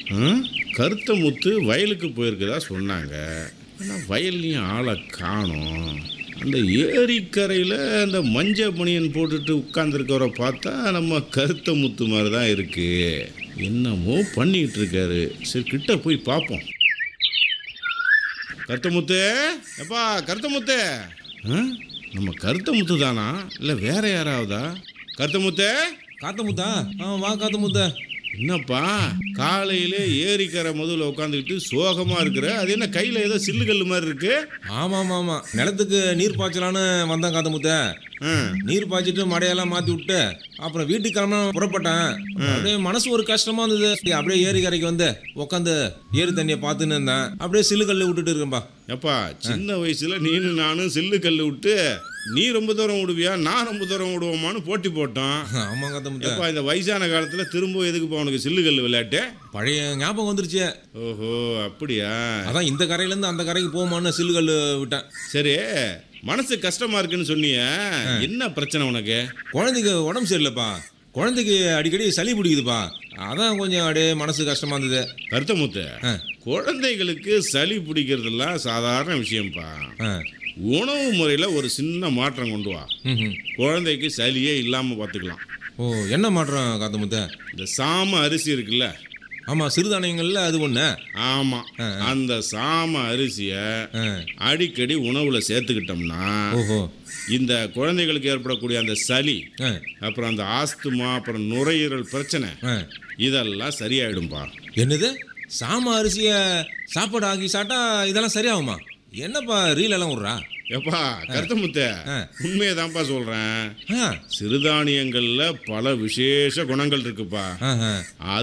ம்? கருத்த முத்து வயலுக்கு போயிருக்கதா சொன்னாங்க ஆனால் வயல்லையும் ஆளை காணோம் அந்த ஏரிக்கரையில் அந்த மஞ்ச பனியன் போட்டுட்டு உட்காந்துருக்கவரை பார்த்தா நம்ம கருத்த முத்து மாதிரி தான் இருக்கு என்னமோ பண்ணிட்டு இருக்காரு சரி கிட்ட போய் பார்ப்போம் கருத்த முத்து எப்பா கருத்த முத்து ஆ? நம்ம கருத்த முத்து தானா இல்லை வேற யாராவதா கருத்த முத்து காத்த முத்தா ஆ வா காத்த முத்தா என்னப்பா காலையிலே ஏரிக்கரை முதல்ல உட்காந்துக்கிட்டு சோகமா இருக்கிற அது என்ன கையில ஏதோ சில்லுகல்லு மாதிரி இருக்கு ஆமாம் ஆமாம் ஆமாம் நிலத்துக்கு நீர் பாய்ச்சலான்னு வந்தேன் காத்த முத்தா ஆ, நீர் பாய்ச்சிட்டு மடையெல்லாம் மாற்றி விட்டு அப்புறம் வீட்டுக்கு கிளம்ப புறப்பட்டேன் அப்படியே மனசு ஒரு கஷ்டமா இருந்தது அப்படியே ஏரி கரைக்கு வந்து உட்காந்து ஏரி தண்ணியை பார்த்துன்னு இருந்தேன் அப்படியே சில்லுக்கல்ல விட்டுட்டு இருக்கேன்பா எப்பா சின்ன வயசுல நீனும் நானும் சில்லு கல்லு விட்டு நீ ரொம்ப தூரம் விடுவியா நான் ரொம்ப தூரம் விடுவோமான்னு போட்டி போட்டோம் ஆமாம் காத்த முத்தா எப்பா இந்த வயசான காலத்துல திரும்ப எதுக்குப்பா உனக்கு சில்லு கல்லு விளையாட்டு பழைய ஞாபகம் வந்துருச்சு ஓஹோ அப்படியா அதான் இந்த கரையிலேருந்து அந்த கரைக்கு போமான்னு சில்லுக்கல் விட்டேன் சரி மனசு கஷ்டமா இருக்குன்னு சொன்னியே என்ன பிரச்சனை உனக்கு குழந்தைக்கு உடம்பு சரியில்லைப்பா குழந்தைக்கு அடிக்கடி சளி பிடிக்குதுப்பா அதான் கொஞ்சம் அப்படியே மனசு கஷ்டமா இருந்தது கருத்தமுத்து ஆ. குழந்தைகளுக்கு சளி பிடிக்கிறதெல்லாம் சாதாரண விஷயம்ப்பா ஆ உணவு முறையில் ஒரு சின்ன மாற்றம் கொண்டு வா ம் ம். குழந்தைக்கு சளியே இல்லாமல் பார்த்துக்கலாம் ஓ என்ன மாற்றம் காத்த முத்த இந்த சாம அரிசி இருக்குல்ல ஆமாம் சிறுதானியங்கள்ல அது ஒன்று ஆமாம் அந்த சாம அரிசியை ஆ அடிக்கடி உணவில் சேர்த்துக்கிட்டோம்னா ஓஹோ இந்த குழந்தைகளுக்கு ஏற்படக்கூடிய அந்த சளி ஆ அப்புறம் அந்த ஆஸ்துமா அப்புறம் நுரையீரல் பிரச்சனை ஆ இதெல்லாம் சரியாயிடும்பா என்னது சாம அரிசியை சாப்பாடு ஆக்கி சாப்பிட்டா இதெல்லாம் சரியாகுமா என்னப்பா ரீல் எல்லாம் விட்றா எப்பா கருத்தமுத்த ஆ. உண்மையதான்ப்பா சொல்கிறேன் ஆ சிறுதானியங்களில் பல விசேஷ குணங்கள் இருக்குப்பா ஆ ஆ